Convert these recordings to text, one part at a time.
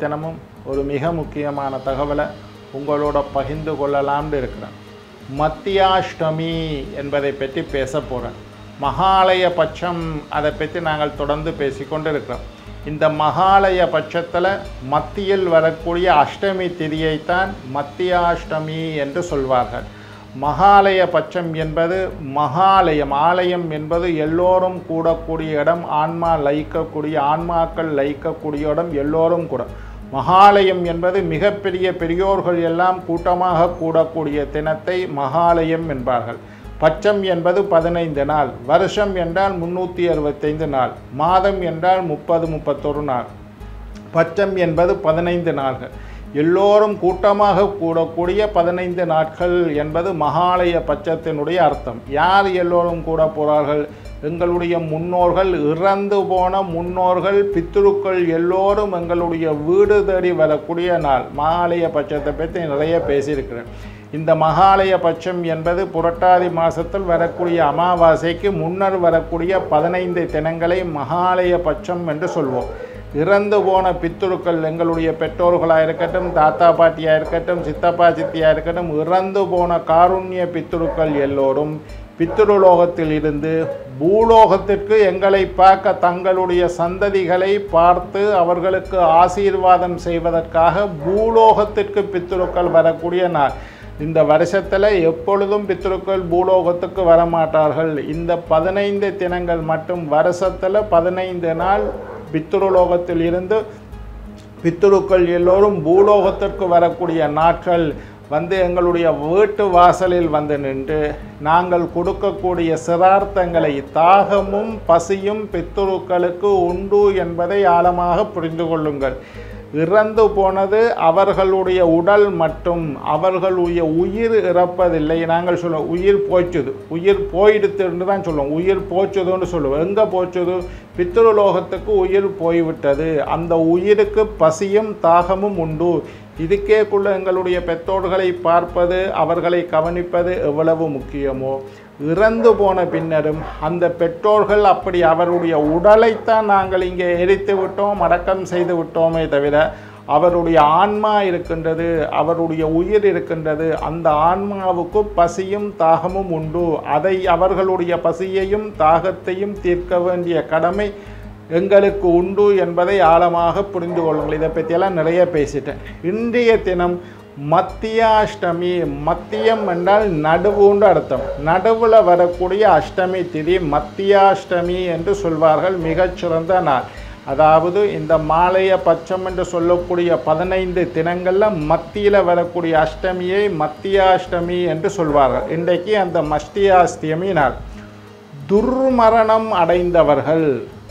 தினமும் ஒரு மிக முக்கியமான தகவலை உங்களோட பகிர்ந்து கொள்ளலாம்னு இருக்கிறேன் மத்தியாஷ்டமி என்பதை பற்றி பேச போகிறேன் மகாலய பட்சம் அதை பற்றி நாங்கள் தொடர்ந்து பேசிக்கொண்டு இருக்கிறோம் இந்த மகாலய பட்சத்தில் மத்தியில் வரக்கூடிய அஷ்டமி திதியைத்தான் மத்தியாஷ்டமி என்று சொல்வார்கள் மகாலய பட்சம் என்பது மகாலயம் ஆலயம் என்பது எல்லோரும் கூடக்கூடிய இடம் ஆன்மா லயிக்கக்கூடிய ஆன்மாக்கள் லயிக்கக்கூடிய இடம் எல்லோரும் கூட மகாலயம் என்பது மிகப்பெரிய பெரியோர்கள் எல்லாம் கூட்டமாக கூடக்கூடிய தினத்தை மகாலயம் என்பார்கள் பட்சம் என்பது பதினைந்து நாள் வருஷம் என்றால் முன்னூற்றி அறுபத்தைந்து நாள் மாதம் என்றால் முப்பது முப்பத்தொரு நாள் பட்சம் என்பது பதினைந்து நாள்கள் எல்லோரும் கூட்டமாக கூடக்கூடிய பதினைந்து நாட்கள் என்பது மகாலய பட்சத்தினுடைய அர்த்தம் யார் எல்லோரும் கூட போகிறார்கள் எங்களுடைய முன்னோர்கள் இறந்து போன முன்னோர்கள் பித்ருக்கள் எல்லோரும் எங்களுடைய வீடு தேடி வரக்கூடிய நாள் மகாலய பட்சத்தை பற்றி நிறைய பேசியிருக்கிறேன் இந்த மகாலய பட்சம் என்பது புரட்டாதி மாதத்தில் வரக்கூடிய அமாவாசைக்கு முன்னர் வரக்கூடிய பதினைந்து தினங்களை மகாலய பட்சம் என்று சொல்வோம் இறந்து போன பித்துருக்கள் எங்களுடைய பெற்றோர்களாக இருக்கட்டும் தாத்தா பாட்டியாக இருக்கட்டும் சித்தப்பா சித்தியாக இருக்கட்டும் இறந்து போன காருண்ய பித்துருக்கள் எல்லோரும் பித்ருலோகத்தில் இருந்து பூலோகத்திற்கு எங்களை பார்க்க தங்களுடைய சந்ததிகளை பார்த்து அவர்களுக்கு ஆசீர்வாதம் செய்வதற்காக பூலோகத்திற்கு பித்துருக்கள் வரக்கூடிய நாள் இந்த வருஷத்தில் எப்பொழுதும் பித்ருக்கள் பூலோகத்துக்கு வரமாட்டார்கள் இந்த பதினைந்து தினங்கள் மட்டும் வருஷத்தில் பதினைந்து நாள் பித்ருலோகத்தில் இருந்து பித்ருக்கள் எல்லோரும் பூலோகத்திற்கு வரக்கூடிய நாட்கள் வந்து எங்களுடைய வீட்டு வாசலில் வந்து நின்று நாங்கள் கொடுக்கக்கூடிய சிரார்த்தங்களை தாகமும் பசியும் பித்துருக்களுக்கு உண்டு என்பதை ஆழமாக புரிந்து கொள்ளுங்கள் இறந்து போனது அவர்களுடைய உடல் மட்டும் அவர்களுடைய உயிர் இறப்பதில்லை நாங்கள் சொல்லுவோம் உயிர் போச்சுது உயிர் போயிடுத்துன்னு தான் சொல்லுவோம் உயிர் போச்சுதுன்னு சொல்லுவோம் எங்கே போச்சுது பித்ருலோகத்துக்கு உயிர் போய்விட்டது அந்த உயிருக்கு பசியும் தாகமும் உண்டு இதுக்கேக்குள்ள எங்களுடைய பெற்றோர்களை பார்ப்பது அவர்களை கவனிப்பது எவ்வளவு முக்கியமோ இறந்து போன பின்னரும் அந்த பெற்றோர்கள் அப்படி அவருடைய உடலைத்தான் நாங்கள் இங்கே எரித்து விட்டோம் அடக்கம் செய்து விட்டோமே தவிர அவருடைய ஆன்மா இருக்கின்றது அவருடைய உயிர் இருக்கின்றது அந்த ஆன்மாவுக்கு பசியும் தாகமும் உண்டு அதை அவர்களுடைய பசியையும் தாகத்தையும் தீர்க்க வேண்டிய கடமை எங்களுக்கு உண்டு என்பதை ஆழமாக புரிந்து கொள்ளுங்கள் இதை பற்றியெல்லாம் நிறைய பேசிட்டேன் இன்றைய தினம் மத்தியாஷ்டமி மத்தியம் என்றால் நடுவுண்டு அர்த்தம் நடுவில் வரக்கூடிய அஷ்டமி திதி மத்தியாஷ்டமி என்று சொல்வார்கள் மிகச்சிறந்த நாள் அதாவது இந்த மாலைய பட்சம் என்று சொல்லக்கூடிய பதினைந்து தினங்களில் மத்தியில் வரக்கூடிய அஷ்டமியை மத்தியாஷ்டமி என்று சொல்வார்கள் இன்றைக்கு அந்த மஸ்தியாஷ்டமி நாள் துர்மரணம் அடைந்தவர்கள்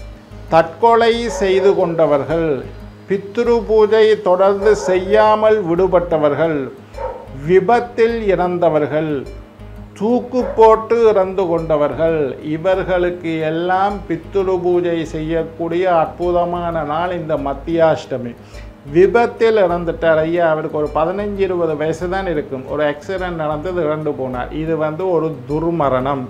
தற்கொலை செய்து கொண்டவர்கள் பித்ரு பூஜை தொடர்ந்து செய்யாமல் விடுபட்டவர்கள் விபத்தில் இறந்தவர்கள் தூக்கு போட்டு இறந்து கொண்டவர்கள் இவர்களுக்கு எல்லாம் பித்ரு பூஜை செய்யக்கூடிய அற்புதமான நாள் இந்த மத்தியாஷ்டமி விபத்தில் இறந்துட்டார் ஐயா அவருக்கு ஒரு பதினஞ்சு இருபது வயசு தான் இருக்கும் ஒரு ஆக்சிடென்ட் நடந்தது இறந்து போனார் இது வந்து ஒரு துர்மரணம்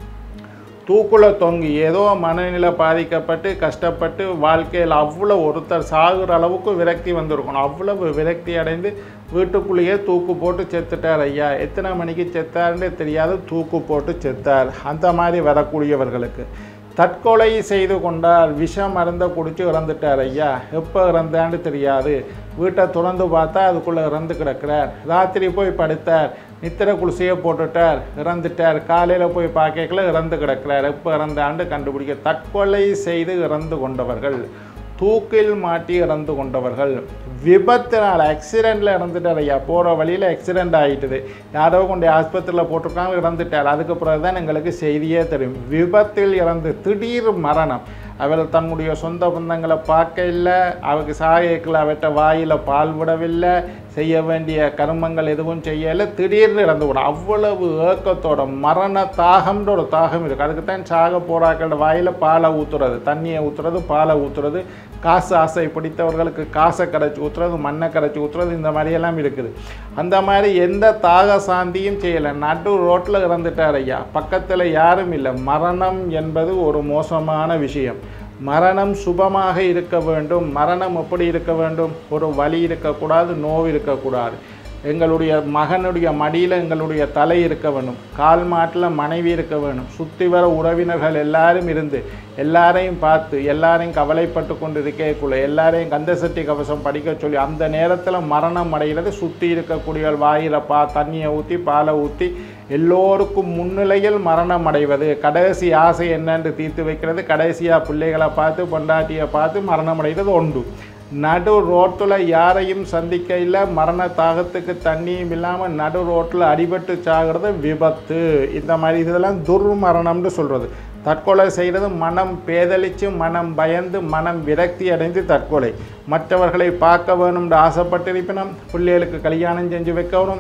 தூக்குல தொங்கி ஏதோ மனநிலை பாதிக்கப்பட்டு கஷ்டப்பட்டு வாழ்க்கையில் அவ்வளோ ஒருத்தர் சாகுற அளவுக்கு விரக்தி வந்திருக்கணும் அவ்வளவு விரக்தி அடைந்து வீட்டுக்குள்ளேயே தூக்கு போட்டு செத்துட்டார் ஐயா எத்தனை மணிக்கு செத்தாருன்னு தெரியாது தூக்கு போட்டு செத்தார் அந்த மாதிரி வரக்கூடியவர்களுக்கு தற்கொலை செய்து கொண்டார் விஷம் மருந்தை குடிச்சு இறந்துட்டார் ஐயா எப்போ இறந்தான்னு தெரியாது வீட்டை திறந்து பார்த்தா அதுக்குள்ளே இறந்து கிடக்கிறார் ராத்திரி போய் படுத்தார் நித்திர குளிசையை போட்டுட்டார் இறந்துட்டார் காலையில் போய் பார்க்கல இறந்து கிடக்கிறார் எப்போ இறந்தாண்டு கண்டுபிடிக்க தற்கொலை செய்து இறந்து கொண்டவர்கள் தூக்கில் மாட்டி இறந்து கொண்டவர்கள் விபத்தினால் ஆக்சிடெண்ட்டில் இறந்துட்டார் ஐயா போகிற வழியில் ஆக்சிடெண்ட் ஆகிட்டுது யாரோ கொண்டு ஆஸ்பத்திரியில் போட்டிருக்காங்க இறந்துட்டார் அதுக்கு பிறகு தான் எங்களுக்கு செய்தியே தெரியும் விபத்தில் இறந்து திடீர் மரணம் அவர் தன்னுடைய சொந்த பந்தங்களை பார்க்க இல்லை அவருக்கு சாயக்கில் அவற்ற வாயில் பால் விடவில்லை செய்ய வேண்டிய கர்மங்கள் எதுவும் செய்யலை திடீர்னு இறந்து விடும் அவ்வளவு ஏக்கத்தோட மரண தாகம்ன்ற ஒரு தாகம் இருக்குது அதுக்கு தான் சாக போராக்களோட வாயில் பாலை ஊற்றுறது தண்ணியை ஊற்றுறது பாலை ஊற்றுறது காசு ஆசை பிடித்தவர்களுக்கு காசை கரைச்சி ஊற்றுறது மண்ணை கரைச்சி ஊற்றுறது இந்த மாதிரியெல்லாம் இருக்குது அந்த மாதிரி எந்த தாக சாந்தியும் செய்யலை நடு ரோட்டில் இறந்துட்டார் ஐயா பக்கத்தில் யாரும் இல்லை மரணம் என்பது ஒரு மோசமான விஷயம் மரணம் சுபமாக இருக்க வேண்டும் மரணம் எப்படி இருக்க வேண்டும் ஒரு வலி இருக்கக்கூடாது நோவு இருக்கக்கூடாது எங்களுடைய மகனுடைய மடியில் எங்களுடைய தலை இருக்க வேண்டும் கால் மாட்டில் மனைவி இருக்க வேண்டும் சுற்றி வர உறவினர்கள் எல்லாரும் இருந்து எல்லாரையும் பார்த்து எல்லாரையும் கவலைப்பட்டு கொண்டு இருக்கேக்குள்ள எல்லாரையும் கந்தசட்டி கவசம் படிக்க சொல்லி அந்த நேரத்தில் மரணம் அடைகிறது சுற்றி இருக்கக்கூடிய வாயில பா தண்ணியை ஊற்றி பாலை ஊற்றி எல்லோருக்கும் முன்னிலையில் மரணம் அடைவது கடைசி ஆசை என்னன்னு தீர்த்து வைக்கிறது கடைசியாக பிள்ளைகளை பார்த்து பொண்டாட்டியை பார்த்து மரணம் அடைகிறது உண்டு நடு ரோட்டில் யாரையும் சந்திக்க இல்லை மரண தாகத்துக்கு தண்ணியும் இல்லாமல் நடு ரோட்டில் அடிபட்டு சாகிறது விபத்து இந்த மாதிரி இதெல்லாம் துர்மரணம்னு சொல்கிறது தற்கொலை செய்கிறது மனம் பேதலிச்சு மனம் பயந்து மனம் விரக்தி அடைந்து தற்கொலை மற்றவர்களை பார்க்க வேணும்னு ஆசைப்பட்டிருப்பினும் பிள்ளைகளுக்கு கல்யாணம் செஞ்சு வைக்கணும்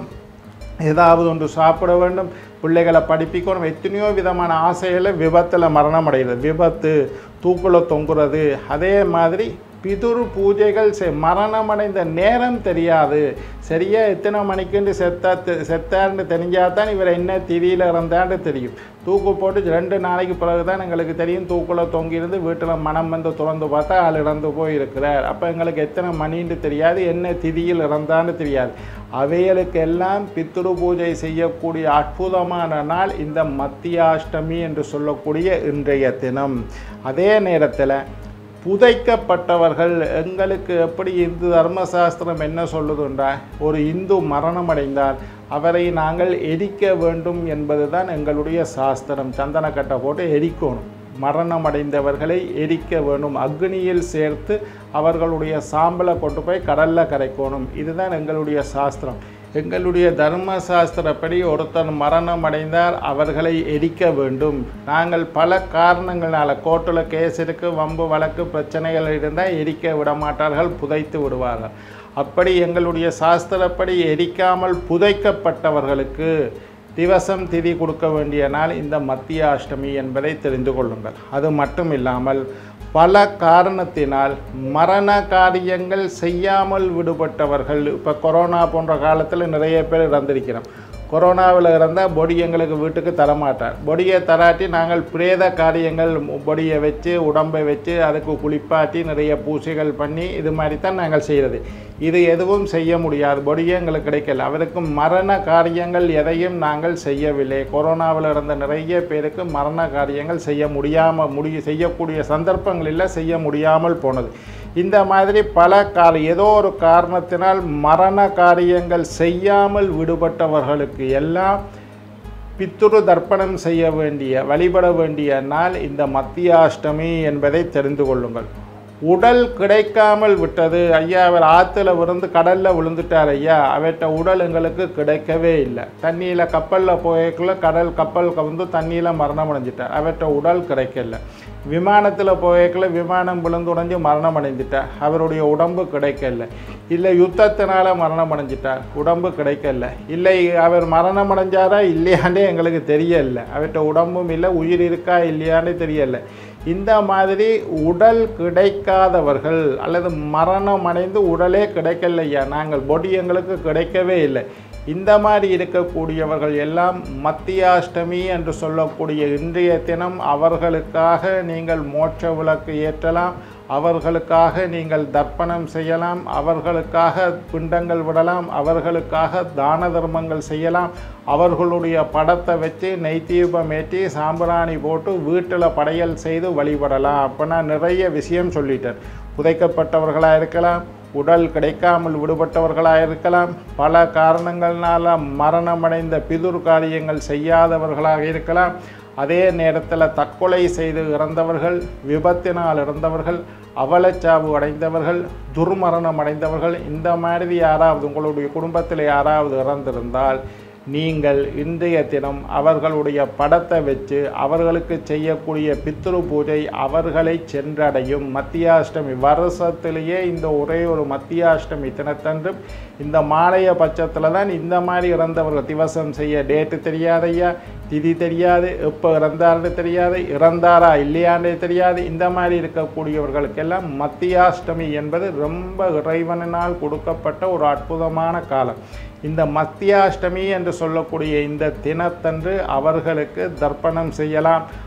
ஏதாவது ஒன்று சாப்பிட வேண்டும் பிள்ளைகளை படிப்பிக்கணும் எத்தனையோ விதமான ஆசைகளை விபத்தில் மரணம் அடைகிறது விபத்து தூக்குல தொங்குறது அதே மாதிரி பிதுரு பூஜைகள் செ மரணமடைந்த நேரம் தெரியாது சரியா எத்தனை மணிக்குண்டு செத்தா தெ- செத்தார்னு தெரிஞ்சால் தான் இவர் என்ன திரியில் இறந்தான்னு தெரியும் தூக்கு போட்டு ரெண்டு நாளைக்கு பிறகு தான் எங்களுக்கு தெரியும் தூக்குல தொங்கியிருந்து வீட்டில் மனம் வந்து திறந்து பார்த்தா ஆள் இறந்து போயிருக்கிறார் அப்போ எங்களுக்கு எத்தனை மணின்னு தெரியாது என்ன திதியில் இறந்தான்னு தெரியாது அவைகளுக்கெல்லாம் பித்ரு பூஜை செய்யக்கூடிய அற்புதமான நாள் இந்த மத்தியாஷ்டமி என்று சொல்லக்கூடிய இன்றைய தினம் அதே நேரத்தில் புதைக்கப்பட்டவர்கள் எங்களுக்கு எப்படி இந்து தர்மசாஸ்திரம் என்ன சொல்லுதுன்றா ஒரு இந்து மரணம் அடைந்தால் அவரை நாங்கள் எரிக்க வேண்டும் என்பதுதான் எங்களுடைய சாஸ்திரம் சந்தனக்கட்டை போட்டு எரிக்கணும் மரணம் அடைந்தவர்களை எரிக்க வேண்டும் அக்னியில் சேர்த்து அவர்களுடைய சாம்பலை கொண்டு போய் கடலில் கரைக்கணும் இதுதான் எங்களுடைய சாஸ்திரம் எங்களுடைய தர்ம சாஸ்திரப்படி ஒருத்தன் மரணம் அடைந்தால் அவர்களை எரிக்க வேண்டும் நாங்கள் பல காரணங்களால் கோர்ட்டில் கேஸ் இருக்கு வம்பு வழக்கு பிரச்சனைகள் இருந்தால் எரிக்க விட மாட்டார்கள் புதைத்து விடுவார்கள் அப்படி எங்களுடைய சாஸ்திரப்படி எரிக்காமல் புதைக்கப்பட்டவர்களுக்கு திவசம் திதி கொடுக்க வேண்டிய நாள் இந்த மத்திய அஷ்டமி என்பதை தெரிந்து கொள்ளுங்கள் அது மட்டும் இல்லாமல் பல காரணத்தினால் மரண காரியங்கள் செய்யாமல் விடுபட்டவர்கள் இப்போ கொரோனா போன்ற காலத்தில் நிறைய பேர் இறந்திருக்கிறோம் கொரோனாவில் இருந்தால் பொடி எங்களுக்கு வீட்டுக்கு தரமாட்டார் பொடியை தராட்டி நாங்கள் பிரேத காரியங்கள் பொடியை வச்சு உடம்பை வச்சு அதுக்கு குளிப்பாட்டி நிறைய பூசைகள் பண்ணி இது மாதிரி தான் நாங்கள் செய்கிறது இது எதுவும் செய்ய முடியாது பொடியே எங்களுக்கு கிடைக்கல அவருக்கு மரண காரியங்கள் எதையும் நாங்கள் செய்யவில்லை கொரோனாவில் இருந்த நிறைய பேருக்கு மரண காரியங்கள் செய்ய முடியாமல் முடிய செய்யக்கூடிய சந்தர்ப்பங்களில் செய்ய முடியாமல் போனது இந்த மாதிரி பல கால ஏதோ ஒரு காரணத்தினால் மரண காரியங்கள் செய்யாமல் விடுபட்டவர்களுக்கு எல்லாம் பித்துரு தர்ப்பணம் செய்ய வேண்டிய வழிபட வேண்டிய நாள் இந்த மத்தியாஷ்டமி என்பதை தெரிந்து கொள்ளுங்கள் உடல் கிடைக்காமல் விட்டது ஐயா அவர் ஆற்றுல விழுந்து கடலில் விழுந்துட்டார் ஐயா அவர்கிட்ட உடல் எங்களுக்கு கிடைக்கவே இல்லை தண்ணியில் கப்பலில் போயக்குள்ள கடல் கப்பல் வந்து தண்ணியில் மரணம் அடைஞ்சிட்டார் அவர்கிட்ட உடல் கிடைக்கல விமானத்தில் போயக்குள்ள விமானம் விழுந்து உடைஞ்சு மரணம் அடைஞ்சிட்டார் அவருடைய உடம்பு கிடைக்கல இல்லை யுத்தத்தினால மரணம் அடைஞ்சிட்டார் உடம்பு கிடைக்கல இல்லை அவர் மரணம் அடைஞ்சாரா இல்லையாண்டே எங்களுக்கு தெரியல அவர்கிட்ட உடம்பும் இல்லை உயிர் இருக்கா இல்லையான்னு தெரியல இந்த மாதிரி உடல் கிடைக்காதவர்கள் அல்லது மரணம் அடைந்து உடலே கிடைக்கலையா நாங்கள் பொடி எங்களுக்கு கிடைக்கவே இல்லை இந்த மாதிரி இருக்கக்கூடியவர்கள் எல்லாம் மத்தியாஷ்டமி என்று சொல்லக்கூடிய இன்றைய தினம் அவர்களுக்காக நீங்கள் மோட்ச விளக்கு ஏற்றலாம் அவர்களுக்காக நீங்கள் தர்ப்பணம் செய்யலாம் அவர்களுக்காக பிண்டங்கள் விடலாம் அவர்களுக்காக தான தர்மங்கள் செய்யலாம் அவர்களுடைய படத்தை வச்சு நெய் தீபம் ஏற்றி சாம்பிராணி போட்டு வீட்டில் படையல் செய்து வழிபடலாம் அப்போ நான் நிறைய விஷயம் சொல்லிட்டேன் புதைக்கப்பட்டவர்களாக இருக்கலாம் உடல் கிடைக்காமல் விடுபட்டவர்களாக இருக்கலாம் பல காரணங்கள்னால மரணமடைந்த பிதுர் காரியங்கள் செய்யாதவர்களாக இருக்கலாம் அதே நேரத்தில் தற்கொலை செய்து இறந்தவர்கள் விபத்தினால் இறந்தவர்கள் அவலச்சாவு அடைந்தவர்கள் துர்மரணம் அடைந்தவர்கள் இந்த மாதிரி யாராவது உங்களுடைய குடும்பத்தில் யாராவது இறந்திருந்தால் நீங்கள் இன்றைய தினம் அவர்களுடைய படத்தை வச்சு அவர்களுக்கு செய்யக்கூடிய பித்ரு பூஜை அவர்களை சென்றடையும் மத்தியாஷ்டமி வருஷத்திலேயே இந்த ஒரே ஒரு மத்தியாஷ்டமி தினத்தன்று இந்த மாலைய பட்சத்தில் தான் இந்த மாதிரி இறந்தவர்கள் திவசம் செய்ய டேட்டு தெரியாதையா திதி தெரியாது எப்போ இறந்தார்னு தெரியாது இறந்தாரா இல்லையான்னு தெரியாது இந்த மாதிரி இருக்கக்கூடியவர்களுக்கெல்லாம் மத்தியாஷ்டமி என்பது ரொம்ப இறைவனால் கொடுக்கப்பட்ட ஒரு அற்புதமான காலம் இந்த மத்தியாஷ்டமி என்று சொல்லக்கூடிய இந்த தினத்தன்று அவர்களுக்கு தர்ப்பணம் செய்யலாம்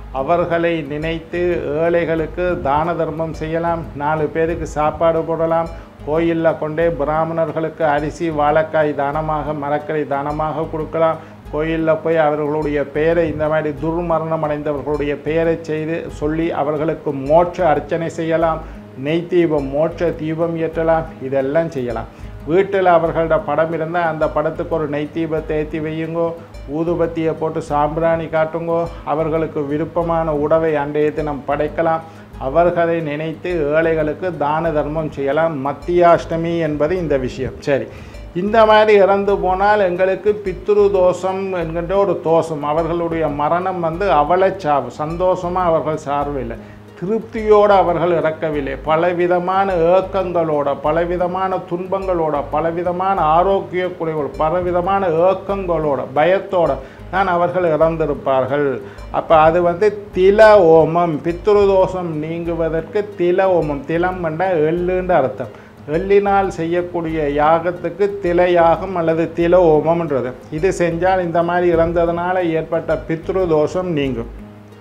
அவர்களை நினைத்து ஏழைகளுக்கு தான தர்மம் செய்யலாம் நாலு பேருக்கு சாப்பாடு போடலாம் கோயிலில் கொண்டே பிராமணர்களுக்கு அரிசி வாழைக்காய் தானமாக மரக்கறி தானமாக கொடுக்கலாம் கோயிலில் போய் அவர்களுடைய பெயரை இந்த மாதிரி துர்மரணம் அடைந்தவர்களுடைய பெயரை செய்து சொல்லி அவர்களுக்கு மோட்ச அர்ச்சனை செய்யலாம் நெய் தீபம் மோட்ச தீபம் ஏற்றலாம் இதெல்லாம் செய்யலாம் வீட்டில் அவர்களோட படம் இருந்தால் அந்த படத்துக்கு ஒரு நெய் தீபத்தை ஏற்றி வையுங்கோ ஊதுபத்தியை போட்டு சாம்பிராணி காட்டுங்கோ அவர்களுக்கு விருப்பமான உணவை அன்றைய தினம் படைக்கலாம் அவர்களை நினைத்து ஏழைகளுக்கு தான தர்மம் செய்யலாம் மத்தியாஷ்டமி என்பது இந்த விஷயம் சரி இந்த மாதிரி இறந்து போனால் எங்களுக்கு பித்ரு தோஷம் என்கின்ற ஒரு தோஷம் அவர்களுடைய மரணம் வந்து அவலச்சாவு சந்தோஷமாக அவர்கள் சார்பில்லை திருப்தியோடு அவர்கள் இறக்கவில்லை பலவிதமான ஏக்கங்களோட பலவிதமான துன்பங்களோட பலவிதமான ஆரோக்கிய குறைவோடு பலவிதமான ஏக்கங்களோட பயத்தோட தான் அவர்கள் இறந்திருப்பார்கள் அப்போ அது வந்து தில ஓமம் பித்ருதோஷம் நீங்குவதற்கு தில ஓமம் திலம் என்ற எள்ளுன்ற அர்த்தம் எள்ளினால் செய்யக்கூடிய யாகத்துக்கு தில யாகம் அல்லது தில ஓமம்ன்றது இது செஞ்சால் இந்த மாதிரி இறந்ததுனால ஏற்பட்ட பித்ரு தோஷம் நீங்கும்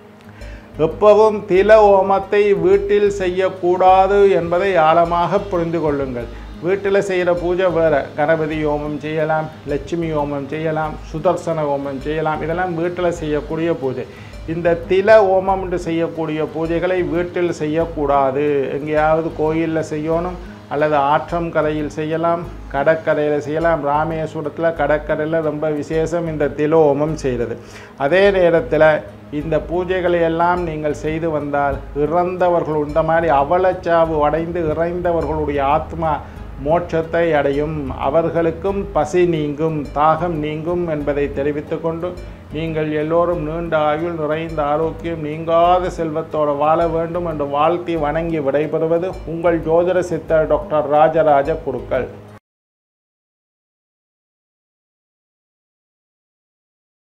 எப்பவும் தில ஓமத்தை வீட்டில் செய்யக்கூடாது என்பதை ஆழமாக புரிந்து கொள்ளுங்கள் வீட்டில் செய்கிற பூஜை வேறு கணபதி ஓமம் செய்யலாம் லட்சுமி ஓமம் செய்யலாம் சுதர்சன ஓமம் செய்யலாம் இதெல்லாம் வீட்டில் செய்யக்கூடிய பூஜை இந்த தில ஓமம் என்று செய்யக்கூடிய பூஜைகளை வீட்டில் செய்யக்கூடாது எங்கேயாவது கோயிலில் செய்யணும் அல்லது ஆற்றம் கரையில் செய்யலாம் கடற்கரையில் செய்யலாம் ராமேஸ்வரத்தில் கடற்கரையில் ரொம்ப விசேஷம் இந்த திலோமம் செய்கிறது அதே நேரத்தில் இந்த பூஜைகளை எல்லாம் நீங்கள் செய்து வந்தால் இறந்தவர்கள் இந்த மாதிரி அவலச்சாவு அடைந்து இறைந்தவர்களுடைய ஆத்மா மோட்சத்தை அடையும் அவர்களுக்கும் பசி நீங்கும் தாகம் நீங்கும் என்பதை தெரிவித்துக்கொண்டு நீங்கள் எல்லோரும் நீண்ட ஆயுள் நிறைந்த ஆரோக்கியம் நீங்காத செல்வத்தோடு வாழ வேண்டும் என்று வாழ்த்தி வணங்கி விடைபெறுவது உங்கள் ஜோதிட சித்தர் டாக்டர் ராஜராஜ குருக்கள்